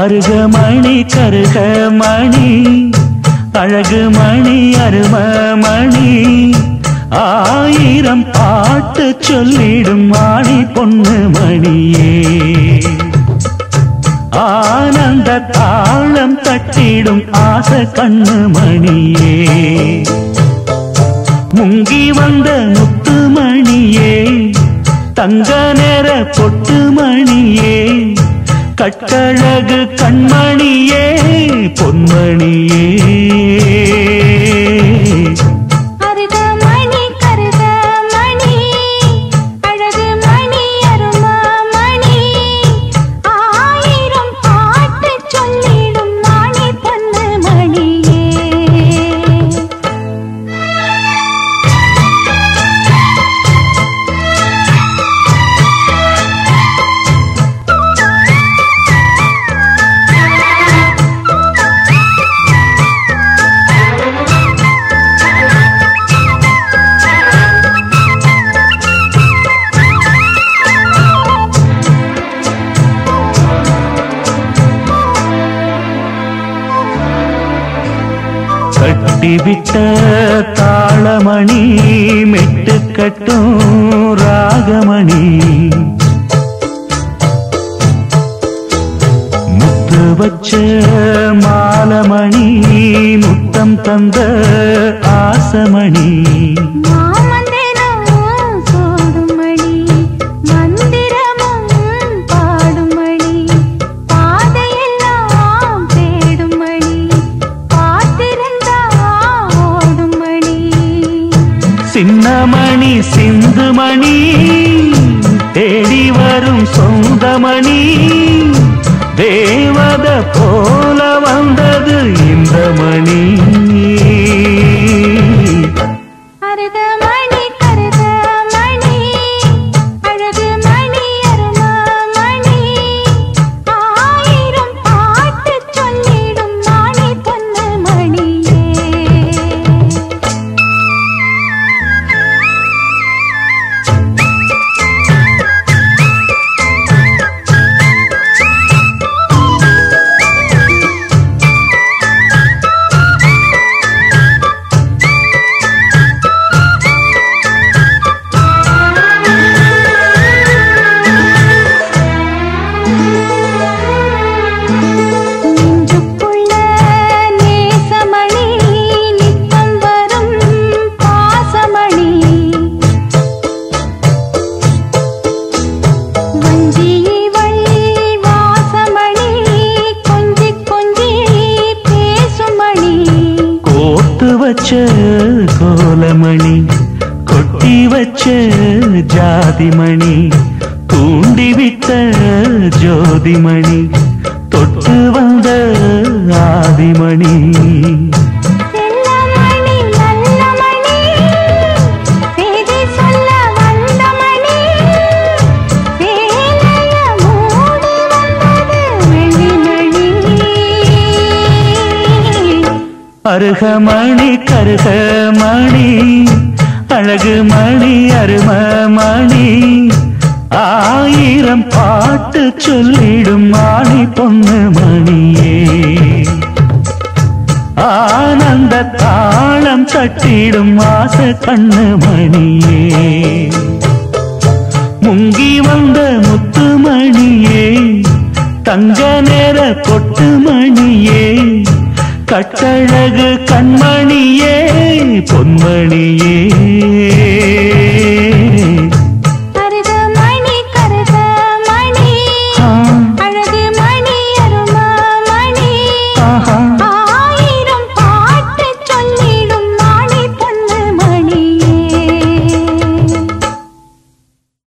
வருக மணி கருக மணி அழகு மணி அரும மணி ஆயிரம் பாட்டு சொல்லிடும் மாணி பொண்ணு மணியே ஆனந்த தாளம் தட்டிடும் ஆச கண்ணு மணியே முங்கி வந்த முத்து மணியே தங்க நேர பொட்டு மணியே கட்டழகு கண்மணியே பொன்மணியே அருக மணி கருக மணி அழகு மணி அரும மணி ஆயிரம் பாட்டு சொல்லிடும் மணி பொண்ணு மணியே கட்டிவிட்ட தாளமணி மெட்டு கட்டும் ராகமணி முத்து வச்ச மாலமணி முத்தம் தந்த ஆசமணி மாமந்திரம் சோடும் மணி மந்திரமும் பாடும் மணி பாதையெல்லாம் தேடும் மணி காத்திருந்தா ஓடும் மணி சின்னமணி சிந்துமணி தேடி வரும் சொந்தமணி தேவத போல வந்தது இந்த மணி அருக மணி கருக மணி அழகு மணி அரும மணி ஆயிரம் பாட்டு சொல்லிடும் மணி பொண்ணு மணியே நெஞ்சுக்குள்ள நேசமணி நித்தம் வரும் பாசமணி வஞ்சியவள் வாசமணி கொஞ்சி கொஞ்சி பேசுமணி கோத்து வச்ச கோலமணி கொட்டி வச்ச ஜாதிமணி தூண்டிவிட்ட ஜோதிமணி தொட்டு வந்த ஆதிமணி செல்லமணி நல்ல மணி செய்தி சொல்ல வந்த மணி சேலைய மூடி வந்தது வெள்ளிமணி அருகமணி கருகமணி அழகு மணி அரும மணி ஆயிரம் பாட்டு சொல்லிடும் மாணி பொண்ணு மணியே ஆனந்த தாளம் தட்டிடும் ஆச கண்ணு மணியே முங்கி வந்த முத்து மணியே தங்க நேர பொட்டு மணியே கட்டழகு கண்மணியே பொன்மணியே